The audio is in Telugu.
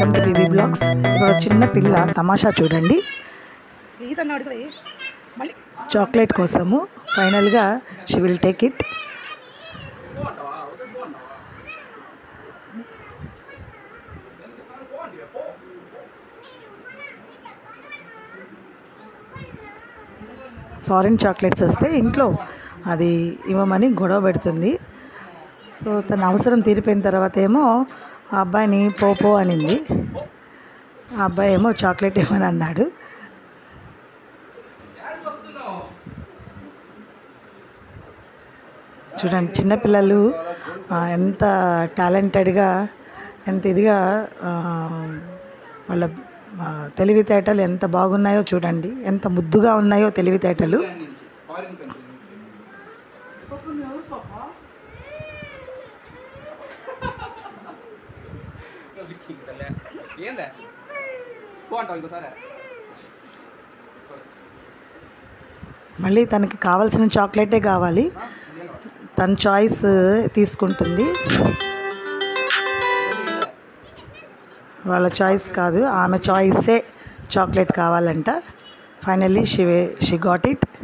వెల్కమ్ టు బీబీ బ్లాగ్స్ ఇప్పుడు చిన్న పిల్ల తమాషా చూడండి ప్లీజ్ అన్న అడుగు మళ్ళీ చాక్లెట్ కోసము ఫైనల్గా she will take it foreign chocolates వస్తే ఇంట్లో అది ఇవ్వమని గొడవ పెడుతుంది సో తన అవసరం తీరిపోయిన తర్వాత ఏమో ఆ అబ్బాయిని పో పో అనింది ఆ అబ్బాయి ఏమో చాక్లెట్ ఇవ్వని అన్నాడు చూడండి చిన్నపిల్లలు ఆ, ఎంత టాలెంటెడ్గా ఎంత ఇదిగా ఆ, వాళ్ళ ఆ, తెలివితేటలు ఎంత బాగున్నాయో చూడండి ఎంత ముద్దుగా ఉన్నాయో తెలివితేటలు ఏందే పో అంటావు ఇంకోసారి మళ్ళీ తనకి కావాల్సిన చాక్లెటే కావాలి తన చాయిస్ తీసుకుంటుంది వాళ్ళ చాయిస్ కాదు ఆమె చాయిసే చాక్లెట్ కావాలంట finally she she got it